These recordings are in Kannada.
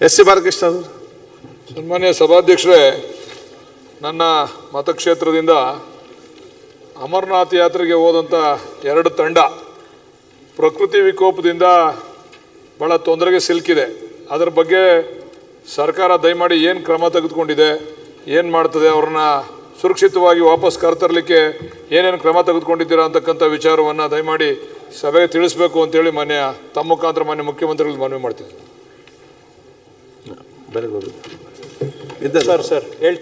ಎಸ್ ಸಿ ಬಾಲಕೃಷ್ಣ ಅವರು ಸನ್ಮಾನ್ಯ ಸಭಾಧ್ಯಕ್ಷರೇ ನನ್ನ ಮತಕ್ಷೇತ್ರದಿಂದ ಅಮರನಾಥ್ ಯಾತ್ರೆಗೆ ಹೋದಂಥ ಎರಡು ತಂಡ ಪ್ರಕೃತಿ ವಿಕೋಪದಿಂದ ಭಾಳ ತೊಂದರೆಗೆ ಸಿಲುಕಿದೆ ಅದರ ಬಗ್ಗೆ ಸರ್ಕಾರ ದಯಮಾಡಿ ಏನು ಕ್ರಮ ತೆಗೆದುಕೊಂಡಿದೆ ಏನು ಮಾಡ್ತದೆ ಅವ್ರನ್ನ ಸುರಕ್ಷಿತವಾಗಿ ವಾಪಸ್ ಕರ್ತರಲಿಕ್ಕೆ ಏನೇನು ಕ್ರಮ ತೆಗೆದುಕೊಂಡಿದ್ದೀರಾ ಅಂತಕ್ಕಂಥ ವಿಚಾರವನ್ನು ದಯಮಾಡಿ ಸಭೆಗೆ ತಿಳಿಸ್ಬೇಕು ಅಂತೇಳಿ ಮಾನ್ಯ ತಮ್ಮ ಮುಖಾಂತರ ಮಾನ್ಯ ಮುಖ್ಯಮಂತ್ರಿಗಳು ಮನವಿ ಮಾಡ್ತೀನಿ ಬೆಳಗೋದು ಇದ್ದಲ್ಲ ಸರ್ ಸರ್ ಹೇಳಿ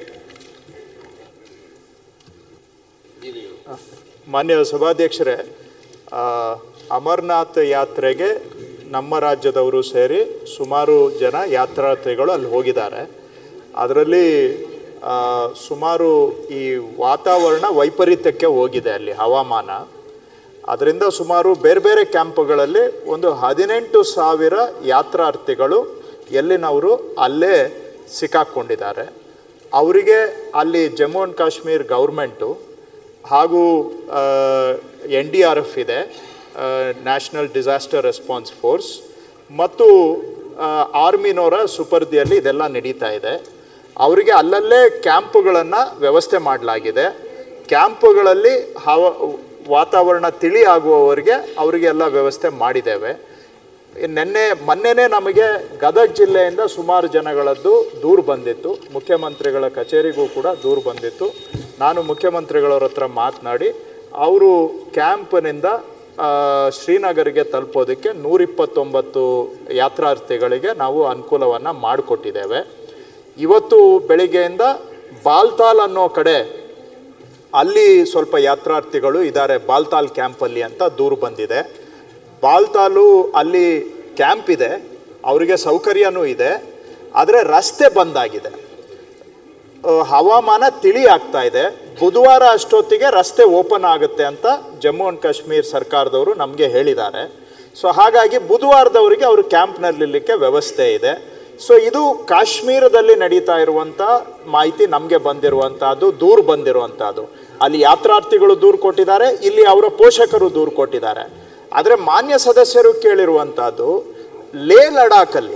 ಮಾನ್ಯ ಸಭಾಧ್ಯಕ್ಷರೇ ಆ, ಅಮರ್ನಾಥ್ ಯಾತ್ರೆಗೆ ನಮ್ಮ ರಾಜ್ಯದವರು ಸೇರಿ ಸುಮಾರು ಜನ ಯಾತ್ರಾರ್ಥಿಗಳು ಅಲ್ಲಿ ಹೋಗಿದ್ದಾರೆ ಅದರಲ್ಲಿ ಆ, ಸುಮಾರು ಈ ವಾತಾವರಣ ವೈಪರೀತ್ಯಕ್ಕೆ ಹೋಗಿದೆ ಅಲ್ಲಿ ಹವಾಮಾನ ಅದರಿಂದ ಸುಮಾರು ಬೇರೆ ಬೇರೆ ಕ್ಯಾಂಪ್ಗಳಲ್ಲಿ ಒಂದು ಹದಿನೆಂಟು ಸಾವಿರ ಯಾತ್ರಾರ್ಥಿಗಳು ಎಲ್ಲಿನವರು ಅಲ್ಲೇ ಸಿಕ್ಕಾಕ್ಕೊಂಡಿದ್ದಾರೆ ಅವರಿಗೆ ಅಲ್ಲಿ ಜಮ್ಮು ಆ್ಯಂಡ್ ಕಾಶ್ಮೀರ್ ಗೌರ್ಮೆಂಟು ಹಾಗೂ ಎನ್ ಡಿ ಆರ್ ಎಫ್ ಇದೆ ನ್ಯಾಷನಲ್ ಡಿಸಾಸ್ಟರ್ ರೆಸ್ಪಾನ್ಸ್ ಫೋರ್ಸ್ ಮತ್ತು ಆರ್ಮಿನವರ ಸುಪರ್ದಿಯಲ್ಲಿ ಇದೆಲ್ಲ ನಡೀತಾ ಇದೆ ಅವರಿಗೆ ಅಲ್ಲಲ್ಲೇ ಕ್ಯಾಂಪುಗಳನ್ನು ವ್ಯವಸ್ಥೆ ಮಾಡಲಾಗಿದೆ ಕ್ಯಾಂಪುಗಳಲ್ಲಿ ಹವ ವಾತಾವರಣ ತಿಳಿ ಆಗುವವರೆಗೆ ಅವರಿಗೆಲ್ಲ ವ್ಯವಸ್ಥೆ ಮಾಡಿದ್ದೇವೆ ನಿನ್ನೆ ಮೊನ್ನೆನೇ ನಮಗೆ ಗದಗ ಜಿಲ್ಲೆಯಿಂದ ಸುಮಾರು ಜನಗಳದ್ದು ದೂರು ಬಂದಿತ್ತು ಮುಖ್ಯಮಂತ್ರಿಗಳ ಕಚೇರಿಗೂ ಕೂಡ ದೂರು ಬಂದಿತ್ತು ನಾನು ಮುಖ್ಯಮಂತ್ರಿಗಳವ್ರ ಹತ್ರ ಮಾತನಾಡಿ ಅವರು ಕ್ಯಾಂಪ್ನಿಂದ ಆ, ಶ್ರೀನಗರ್ಗೆ ತಲುಪೋದಕ್ಕೆ ನೂರಿಪ್ಪತ್ತೊಂಬತ್ತು ಯಾತ್ರಾರ್ಥಿಗಳಿಗೆ ನಾವು ಅನುಕೂಲವನ್ನು ಮಾಡಿಕೊಟ್ಟಿದ್ದೇವೆ ಇವತ್ತು ಬೆಳಿಗ್ಗೆಯಿಂದ ಬಾಲ್ತಾಲ್ ಅನ್ನೋ ಕಡೆ ಅಲ್ಲಿ ಸ್ವಲ್ಪ ಯಾತ್ರಾರ್ಥಿಗಳು ಇದ್ದಾರೆ ಬಾಲ್ತಾಲ್ ಕ್ಯಾಂಪಲ್ಲಿ ಅಂತ ದೂರು ಬಂದಿದೆ ಬಾಲ್ತಾಲು ಅಲ್ಲಿ ಕ್ಯಾಂಪ್ ಇದೆ ಅವರಿಗೆ ಸೌಕರ್ಯನೂ ಇದೆ ಆದರೆ ರಸ್ತೆ ಬಂದಾಗಿದೆ ಆ, ಹವಾಮಾನ ತಿಳಿ ಆಗ್ತಾ ಇದೆ ಬುಧವಾರ ಅಷ್ಟೊತ್ತಿಗೆ ರಸ್ತೆ ಓಪನ್ ಆಗುತ್ತೆ ಅಂತ ಜಮ್ಮು ಆ್ಯಂಡ್ ಕಾಶ್ಮೀರ್ ಸರ್ಕಾರದವರು ನಮಗೆ ಹೇಳಿದ್ದಾರೆ ಸೊ ಹಾಗಾಗಿ ಬುಧವಾರದವರಿಗೆ ಅವರು ಕ್ಯಾಂಪ್ನಲ್ಲಿರಲಿಕ್ಕೆ ವ್ಯವಸ್ಥೆ ಇದೆ ಸೊ ಇದು ಕಾಶ್ಮೀರದಲ್ಲಿ ನಡೀತಾ ಇರುವಂಥ ಮಾಹಿತಿ ನಮಗೆ ಬಂದಿರುವಂಥದ್ದು ದೂರು ಬಂದಿರುವಂಥದ್ದು ಅಲ್ಲಿ ಯಾತ್ರಾರ್ಥಿಗಳು ದೂರು ಕೊಟ್ಟಿದ್ದಾರೆ ಇಲ್ಲಿ ಅವರ ಪೋಷಕರು ದೂರು ಕೊಟ್ಟಿದ್ದಾರೆ ಆದರೆ ಮಾನ್ಯ ಸದಸ್ಯರು ಕೇಳಿರುವಂಥದ್ದು ಲೇ ಲಡಾಖಲ್ಲಿ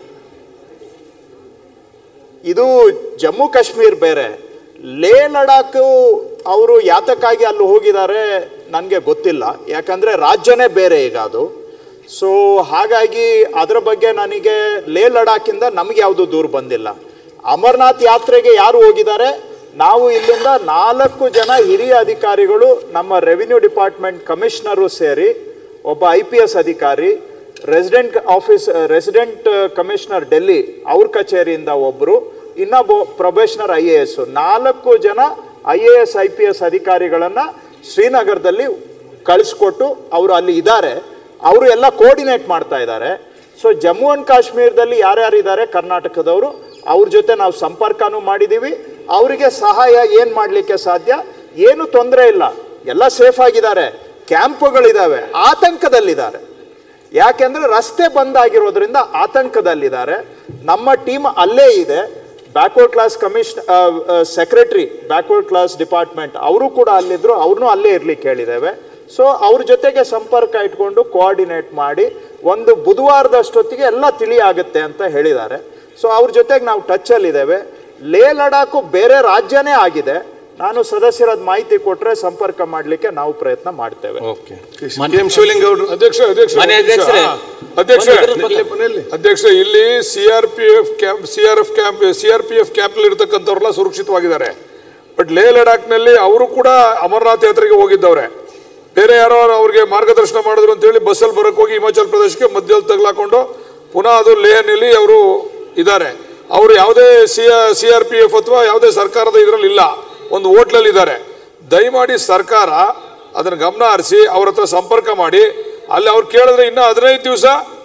ಇದು ಜಮ್ಮು ಕಾಶ್ಮೀರ್ ಬೇರೆ ಲೇ ಲಡಾಖ್ ಅವರು ಯಾತಕ್ಕಾಗಿ ಅಲ್ಲಿ ಹೋಗಿದ್ದಾರೆ ನನಗೆ ಗೊತ್ತಿಲ್ಲ ಯಾಕಂದರೆ ರಾಜ್ಯನೇ ಬೇರೆ ಈಗ ಅದು ಸೊ ಹಾಗಾಗಿ ಅದರ ಬಗ್ಗೆ ನನಗೆ ಲೇ ಲಡಾಖಿಂದ ನಮಗೆ ಯಾವುದು ದೂರ ಬಂದಿಲ್ಲ ಅಮರ್ನಾಥ್ ಯಾತ್ರೆಗೆ ಯಾರು ಹೋಗಿದ್ದಾರೆ ನಾವು ಇಲ್ಲಿಂದ ನಾಲ್ಕು ಜನ ಹಿರಿಯ ಅಧಿಕಾರಿಗಳು ನಮ್ಮ ರೆವಿನ್ಯೂ ಡಿಪಾರ್ಟ್ಮೆಂಟ್ ಕಮಿಷನರು ಸೇರಿ ಒಬ್ಬ ಐ ಪಿ ಎಸ್ ಅಧಿಕಾರಿ resident office resident commissioner Delhi ಅವ್ರ ಕಚೇರಿಯಿಂದ ಒಬ್ಬರು ಇನ್ನೊಬ್ಬ ಪ್ರೊಬೇಷನರ್ ಐ ಎ ಎಸ್ ನಾಲ್ಕು ಜನ I A S I P S ಅಧಿಕಾರಿಗಳನ್ನು ಶ್ರೀನಗರದಲ್ಲಿ ಕಳಿಸ್ಕೊಟ್ಟು ಅವರು ಅಲ್ಲಿ ಇದ್ದಾರೆ ಅವರು ಎಲ್ಲ ಕೋರ್ಡಿನೇಟ್ ಮಾಡ್ತಾ ಇದ್ದಾರೆ ಸೊ ಜಮ್ಮು ಆ್ಯಂಡ್ ಕಾಶ್ಮೀರದಲ್ಲಿ ಯಾರ್ಯಾರಿದ್ದಾರೆ ಕರ್ನಾಟಕದವರು ಅವ್ರ ಜೊತೆ ನಾವು ಸಂಪರ್ಕನೂ ಮಾಡಿದ್ದೀವಿ ಅವರಿಗೆ ಸಹಾಯ ಏನು ಮಾಡಲಿಕ್ಕೆ ಸಾಧ್ಯ ಏನು ತೊಂದರೆ ಇಲ್ಲ ಎಲ್ಲ ಸೇಫ್ ಆಗಿದ್ದಾರೆ ಕ್ಯಾಂಪುಗಳಿದ್ದಾವೆ ಆತಂಕದಲ್ಲಿದ್ದಾರೆ ಯಾಕೆಂದ್ರೆ ರಸ್ತೆ ಬಂದ್ ಆಗಿರೋದ್ರಿಂದ ಆತಂಕದಲ್ಲಿದ್ದಾರೆ ನಮ್ಮ ಟೀಮ್ ಅಲ್ಲೇ ಇದೆ backward class commission secretary backward class department ಅವರು ಕೂಡ ಅಲ್ಲಿದ್ರು ಅವ್ರನ್ನೂ ಅಲ್ಲೇ ಇರ್ಲಿಕ್ಕೆ ಹೇಳಿದ್ದೇವೆ ಸೊ ಅವ್ರ ಜೊತೆಗೆ ಸಂಪರ್ಕ ಇಟ್ಕೊಂಡು ಕೋಆರ್ಡಿನೇಟ್ ಮಾಡಿ ಒಂದು ಬುಧವಾರದಷ್ಟೊತ್ತಿಗೆ ಎಲ್ಲ ತಿಳಿ ಆಗುತ್ತೆ ಅಂತ ಹೇಳಿದ್ದಾರೆ ಸೊ ಅವ್ರ ಜೊತೆಗೆ ನಾವು ಟಚ್ಚಲ್ಲಿದ್ದೇವೆ ಲೇ ಲಡಾಖು ಬೇರೆ ರಾಜ್ಯನೇ ಆಗಿದೆ ನಾನು ಸದಸ್ಯರಾದ ಮಾಹಿತಿ ಕೊಟ್ಟರೆ ಸಂಪರ್ಕ ಮಾಡಲಿಕ್ಕೆ ನಾವು ಪ್ರಯತ್ನ ಮಾಡ್ತೇವೆ ಓಕೆ ಕೆ ಎಂ ಶಿವಲಿಂಗ ಅವರು ಅಧ್ಯಕ್ಷ ಅಧ್ಯಕ್ಷ ಮಾನ್ಯ ಒಂದು ನಿಮಿಷ. ಅಧ್ಯಕ್ಷರೇ. ಅಧ್ಯಕ್ಷ ಒಂದು ಇದ್ರ ಬಗ್ಗೆ- ಅಧ್ಯಕ್ಷ ಇಲ್ಲಿ C R P F camp C R F camp C R P F camp ಇರ್ತಕ್ಕಂಥವ್ರೆಲ್ಲ ಸುರಕ್ಷಿತವಾಗಿದ್ದಾರೆ ಬಟ್ ಲೇ ಲಡಾಖ್ನಲ್ಲಿ ಅವರು ಕೂಡ ಅಮರನಾಥ್ ಯಾತ್ರೆಗೆ ಹೋಗಿದ್ದವ್ರೆ ಬೇರೆ ಯಾರೋ ಅವ್ರಿಗೆ ಮಾರ್ಗದರ್ಶನ ಮಾಡಿದ್ರು ಅಂತೇಳಿ ಬಸ್ಸಲ್ಲಿ ಬರಕ್ ಹೋಗಿ ಹಿಮಾಚಲ್ ಪ್ರದೇಶಕ್ಕೆ ಮಧ್ಯದಲ್ಲಿ ತಗ್ಲಾಕೊಂಡು ಪುನಃ ಅದು ಲೇಹ್ನಲ್ಲಿ ಅವರು ಇದ್ದಾರೆ ಅವರು ಯಾವುದೇ C C R P F ಅಥವಾ ಯಾವುದೇ ಸರ್ಕಾರದ ಇದರಲ್ಲಿ ಇಲ್ಲ ಒಂದು ಹೋಟ್ಲಲ್ಲಿ ಇದ್ದಾರೆ ದಯಮಾಡಿ ಸರ್ಕಾರ ಅದನ್ನು ಗಮನ ಹರಿಸಿ ಅವ್ರ ಹತ್ರ ಸಂಪರ್ಕ ಮಾಡಿ ಅಲ್ಲಿ ಅವ್ರು ಕೇಳಿದ್ರೆ ಇನ್ನೂ ಹದಿನೈದು ದಿವಸ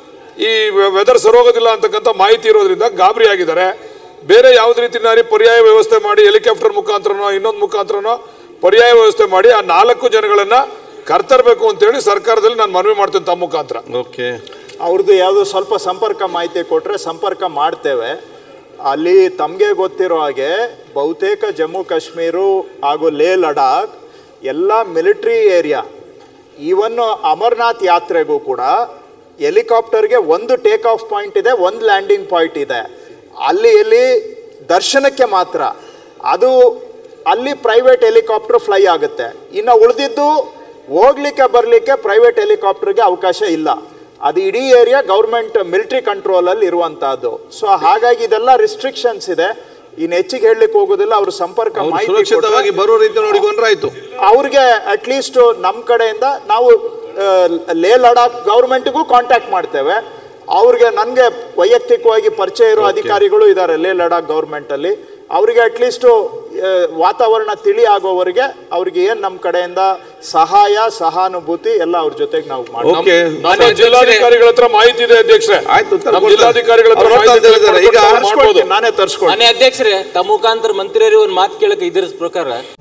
ಈ ವೆದರ್ ಸರೋಗೋದಿಲ್ಲ ಅಂತಕ್ಕಂಥ ಮಾಹಿತಿ ಇರೋದ್ರಿಂದ ಗಾಬರಿ ಆಗಿದ್ದಾರೆ ಬೇರೆ ಯಾವುದೇ ರೀತಿನಾರಿ ಪರ್ಯಾಯ ವ್ಯವಸ್ಥೆ ಮಾಡಿ ಹೆಲಿಕಾಪ್ಟರ್ ಮುಖಾಂತರನೋ ಇನ್ನೊಂದು ಮುಖಾಂತರನೋ ಪರ್ಯಾಯ ವ್ಯವಸ್ಥೆ ಮಾಡಿ ಆ ನಾಲ್ಕು ಜನಗಳನ್ನ ಕರ್ತರಬೇಕು ಅಂತೇಳಿ ಸರ್ಕಾರದಲ್ಲಿ ನಾನು ಮನವಿ ಮಾಡ್ತೇನೆ ತಮ್ಮ ಮುಖಾಂತರ ಓಕೆ ಅವ್ರದ್ದು ಯಾವುದೋ ಸ್ವಲ್ಪ ಸಂಪರ್ಕ ಮಾಹಿತಿ ಕೊಟ್ಟರೆ ಸಂಪರ್ಕ ಮಾಡ್ತೇವೆ ಅಲ್ಲಿ ತಮಗೆ ಗೊತ್ತಿರೋ ಹಾಗೆ ಬಹುತೇಕ ಜಮ್ಮು ಕಾಶ್ಮೀರು ಹಾಗೂ ಲೇ ಲಡಾಖ್ ಎಲ್ಲ ಮಿಲಿಟ್ರಿ ಏರಿಯಾ ಈವನ್ ಅಮರ್ನಾಥ್ ಯಾತ್ರೆಗೂ ಕೂಡ ಹೆಲಿಕಾಪ್ಟರ್ಗೆ ಒಂದು ಟೇಕ್ ಆಫ್ ಪಾಯಿಂಟ್ ಇದೆ ಒಂದು ಲ್ಯಾಂಡಿಂಗ್ ಪಾಯಿಂಟ್ ಇದೆ ಅಲ್ಲಿ ಇಲ್ಲಿ ದರ್ಶನಕ್ಕೆ ಮಾತ್ರ ಅದು ಅಲ್ಲಿ ಪ್ರೈವೇಟ್ ಹೆಲಿಕಾಪ್ಟರ್ ಫ್ಲೈ ಆಗುತ್ತೆ ಇನ್ನು ಉಳಿದಿದ್ದು ಹೋಗ್ಲಿಕ್ಕೆ ಬರಲಿಕ್ಕೆ ಪ್ರೈವೇಟ್ ಹೆಲಿಕಾಪ್ಟರ್ಗೆ ಅವಕಾಶ ಇಲ್ಲ ಅದು ಇಡೀ ಏರಿಯಾ ಗೌರ್ಮೆಂಟ್ ಮಿಲಿಟರಿ ಕಂಟ್ರೋಲಲ್ಲಿ ಇರುವಂತಹದ್ದು ಸೊ ಹಾಗಾಗಿ ಇದೆಲ್ಲ ರಿಸ್ಟ್ರಿಕ್ಷನ್ಸ್ ಇದೆ ಇನ್ನು ಹೆಚ್ಚಿಗೆ ಹೇಳಲಿಕ್ಕೆ ಹೋಗೋದಿಲ್ಲ ಅವ್ರ ಸಂಪರ್ಕ ಅವ್ರು ಮಾಹಿತಿ ಸುರಕ್ಷಿತವಾಗಿ ಕೊಟ್ರೆ- ಬರೋ ರೀತಿ ನೋಡಿಕೊಂಡ್ರೆ ಆಯ್ತು ಅವ್ರಿಗೆ ಅಟ್ಲೀಸ್ಟ್ ನಮ್ಮ ಕಡೆಯಿಂದ ನಾವು ಆ, ಲೇ ಲಡಾಖ್ ಗೌರ್ಮೆಂಟ್ಗೂ ಕಾಂಟ್ಯಾಕ್ಟ್ ಮಾಡ್ತೇವೆ ಅವ್ರಿಗೆ ನನಗೆ ವೈಯಕ್ತಿಕವಾಗಿ ಪರಿಚಯ ಇರೋ ಅಧಿಕಾರಿಗಳು ಇದ್ದಾರೆ ಲೇ ಲಡಾಖ್ ಗೌರ್ಮೆಂಟಲ್ಲಿ ಅವರಿಗೆ ಅಟ್ಲೀಸ್ಟು ವಾತಾವರಣ ತಿಳಿ ಆಗೋವರೆಗೆ ಅವ್ರಿಗೆ ಏನು ನಮ್ಮ ಕಡೆಯಿಂದ ಸಹಾಯ ಸಹಾನುಭೂತಿ ಎಲ್ಲ ಅವ್ರ ಜೊತೆಗೆ ನಾವು ಮಾಡ್ತೀವಿ ಓಕೆ ನಮ್ಮ ಜಿಲ್ಲಾಧಿಕಾರಿಗಳ ಹತ್ರ ಮಾಹಿತಿ ಇದೆ ಅಧ್ಯಕ್ಷರೇ ಆಯ್ತು, ಉತ್ತರ ನಮ್ಮ ಕೊಡ್ತಾರೆ. ಜಿಲ್ಲಾಧಿಕಾರಿಗಳ ಹತ್ರ ಅವ್ರು ಮಾಹಿತಿ ಹೇಳ್ತಾ ಇದ್ದಾರೆ. ಈಗ ಪಡ್ಕೊಂಡು ಮಾಡ್ಬೋದು ತರ್ಸ್ಕೊಳ್ತೀನಿ, ನಾನೇ ತರಿಸ್ಕೊಳ್ತೀನಿ ಮನೆ ಅಧ್ಯಕ್ಷರೇ ತಮ್ಮ ಮುಖಾಂತರ ಮಂತ್ರಿಯರಿಗೆ ಒಂದು ಮಾತು ಕೇಳಕ್ಕೆ ಇದ್ರ ಪ್ರಕಾರ